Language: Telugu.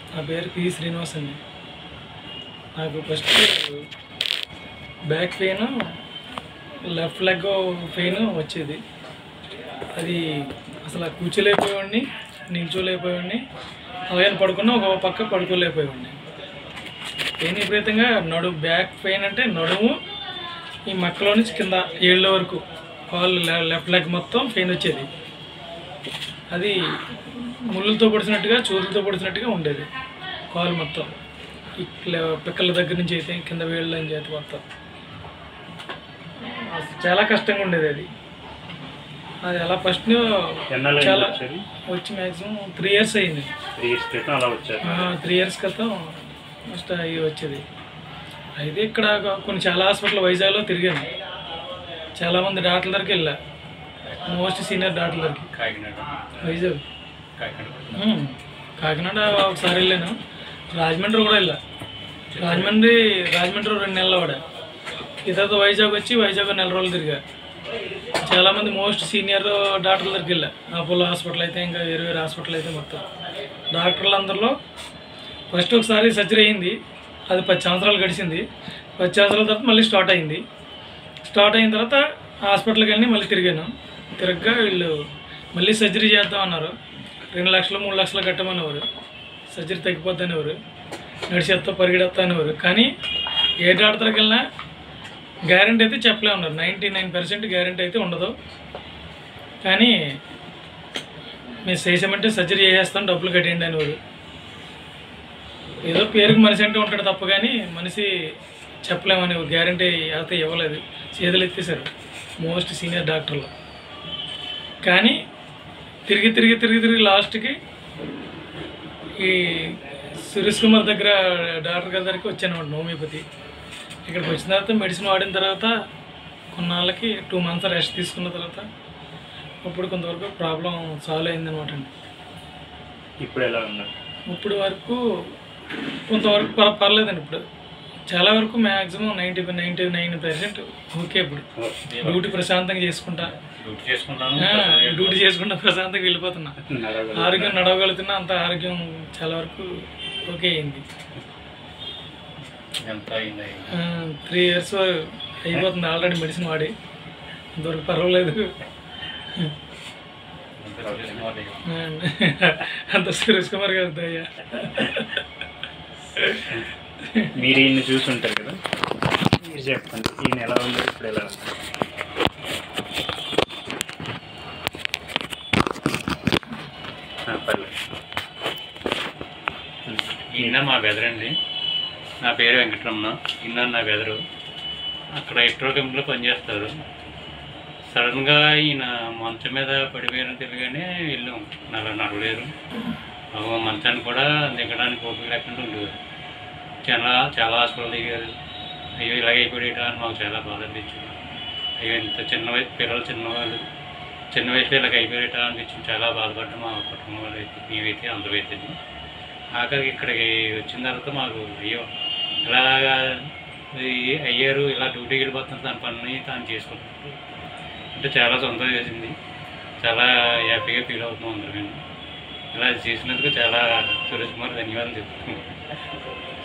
నా పేరు పి శ్రీనివాస్ అండి నాకు first back pain left leg pain వచ్చేది అది అసలు కూర్చోలేకపోయేవాడిని నిల్చోలేకపోయేవాడిని అలాగే పడుకున్నా ఒక పక్క పడుకోలేకపోయేవాడిని పెయిన్ విపరీతంగా నడు బ్యాక్ పెయిన్ అంటే నడుము ఈ మక్కలో నుంచి కింద ఏళ్ళ వరకు కాళ్ళు లెఫ్ట్ లెగ్ మొత్తం పెయిన్ వచ్చేది అది ముళ్ళుతో పొడిచినట్టుగా చూరులతో పొడిచినట్టుగా ఉండేది కాలు మొత్తం ఈ పిల్ల- పిక్కల దగ్గర నుంచి అయితే కింద వేళ్ళ నుంచి అయితే మొత్తం అసలు చాలా కష్టంగా ఉండేది అది అది అలా ఫస్ట్ ఎన్నాళ్ళు చాలా వచ్చేది వచ్చి మ్యాక్సిమం త్రీ ఇయర్స్ అయింది త్రీ ఇయర్స్ క్రితం అలా వచ్చారు త్రీ ఇయర్స్ క్రితం ఫస్ట్ అవి వచ్చేది అయితే ఇక్కడ కొన్ని చాలా హాస్పిటల్ వైజాగ్లో తిరిగాను చాలామంది డాక్టర్ల దగ్గరికి వెళ్ళా మోస్ట్ సీనియర్ డాక్టర్ల దగ్గరికి కాకినాడ వైజాగ్ కాకినాడ ఉమ్. కాకినాడ ఒకసారి వెళ్ళాను రాజమండ్రి కూడా వెళ్ళా రాజమండ్రి రాజమండ్రి రెండు నెలలు కూడా ఈ తర్వాత వైజాగ్ వచ్చి వైజాగ్ నెల రోజులు తిరిగా చాలామంది మోస్ట్ సీనియర్ డాక్టర్ల దగ్గరికి వెళ్ళా అపోలో హాస్పిటల్ అయితే ఇంకా వేరే వేరే హాస్పిటల్ అయితే మొత్తం డాక్టర్లు అందరిలో ఫస్ట్ ఒకసారి సర్జరీ అయింది అది పది సంవత్సరాలు గడిచింది పది సంవత్సరాల తర్వాత మళ్ళీ స్టార్ట్ అయింది స్టార్ట్ అయిన తర్వాత హాస్పిటల్కి వెళ్ళి మళ్ళీ తిరిగాను తిరగ్గా వీళ్ళు మళ్ళీ సర్జరీ చేద్దాం అన్నారు రెండు లక్షలు మూడు లక్షలు కట్టమనేవారు సర్జరీ తగ్గిపోద్ది అనేవారు నడిచేస్తా పరిగెడతా అనేవారు కానీ ఏ డాక్టర్కి వెళ్ళినా గ్యారంటీ అయితే చెప్పలే ఉన్నారు నైంటీ నైన్ పర్సెంట్ గ్యారంటీ అయితే ఉండదు కానీ మీరు చేసామంటే సర్జరీ చేసేస్తాం డబ్బులు కట్టేయండి అనేవారు ఏదో పేరుకి మనిషి అంటే ఉంటాడు తప్ప కానీ మనిషి చెప్పలేమని గ్యారంటీ అయితే ఇవ్వలేదు చేతులు ఎత్తేసారు మోస్ట్ సీనియర్ డాక్టర్లు కానీ తిరిగి తిరిగి తిరిగి తిరిగి లాస్ట్కి ఈ సురేష్ కుమార్ దగ్గర డాక్టర్ గారి దగ్గరికి వచ్చాను హోమియోపతి ఇక్కడికి వచ్చిన తర్వాత మెడిసిన్ వాడిన తర్వాత కొన్నాళ్ళకి టూ మంత్స్ రెస్ట్ తీసుకున్న తర్వాత ఇప్పుడు కొంతవరకు ప్రాబ్లం సాల్వ్ అయిందనమాట అండి ఇప్పుడు ఎలా ఉన్నారు ఇప్పుడు వరకు కొంతవరకు పర్ పర్లేదండి ఇప్పుడు చాలా వరకు maximum ninety ninety nine percent okay ఇప్పుడు డ్యూటీ ప్రశాంతంగా చేసుకుంటా డ్యూటీ చేసుకున్నాను ఆ, డ్యూటీ చేసుకుంటా ప్రశాంతంగా వెళ్ళిపోతున్నా నడవగలను. ఆరోగ్యం నడవగలుగుతున్నా అంత ఆరోగ్యం చాలా వరకు ఓకే అయింది ఎంత అయింది త్రీ ఇయర్స్ అయిపోతుంది ఆల్రెడీ మెడిసిన్ వాడి ఇంతవరకు పర్వాలేదు అంత సురేష్ కుమార్ గారి దయ్యా మీరు ఈయన చూసుంటారు కదా మీరు చెప్పండి ఈయన ఎలా ఉంది ఇప్పుడు ఎలా ఉంది ఆ, పర్లేదు ఈయన మా బెదరండి నా పేరు వెంకటరమణ ఈయన నా బెదరు అక్కడ ఎట్రో కంపెనీలో పనిచేస్తారు సడన్గా ఈయన మంచం మీద పడిపోయారని తెలియగానే వెళ్ళాం నడ నడవలేరు ఒక మంచాన్ని కూడా దిగడానికి ఓపిక లేకుండా ఉండేవారు చాలా చాలా హాస్పిటల్ దిగారు అయ్యో ఇలాగ అయిపోయాట అని మాకు చాలా బాధ అనిపించింది అయ్యో ఇంత చిన్న వయసు పిల్లలు చిన్నవాళ్ళు చిన్న వయసులో ఇలాగ అయిపోయాట అనిపించింది చాలా బాధపడ్డాం మా కుటుంబం వాళ్ళు అయితే మేమైతే అందరూ అయితే ఆఖరికి ఇక్కడికి వచ్చిన తర్వాత మాకు అయ్యో ఇలాగా ఇది అయ్యారు ఇలా డ్యూటీకి వెళ్ళిపోతున్నారు తన పని తాను చేసుకుంటున్నారు అంటే చాలా సంతోషం వేసింది చాలా హ్యాపీగా ఫీల్ అవుతున్నాం అందరం మేము ఇలా చేసినందుకు చాలా సురేష్ కుమార్ ధన్యవాదాలు చెప్తున్నాం